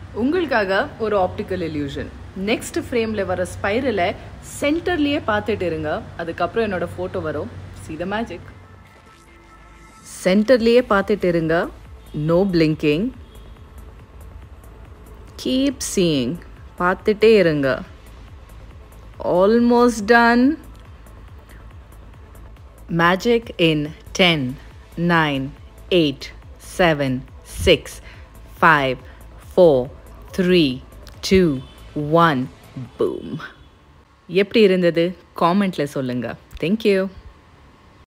உங்களுக்காக ஒரு optical illusion next ஃப்ரேமில் வர ஸ்பைரலை சென்டர்லேயே பார்த்துட்டு இருங்க அதுக்கப்புறம் என்னோட ஃபோட்டோ வரும் see the மேஜிக் சென்டர்லேயே பார்த்துட்டு இருங்க நோ பிளிங்கிங் கீப் சீயிங் பார்த்துட்டே இருங்க almost done Magic in 10, 9, 8, 7, 6, 5, 4, 3, 2, 1, boom. எப்படி இருந்தது காமெண்ட்ல சொல்லுங்க தேங்க்யூ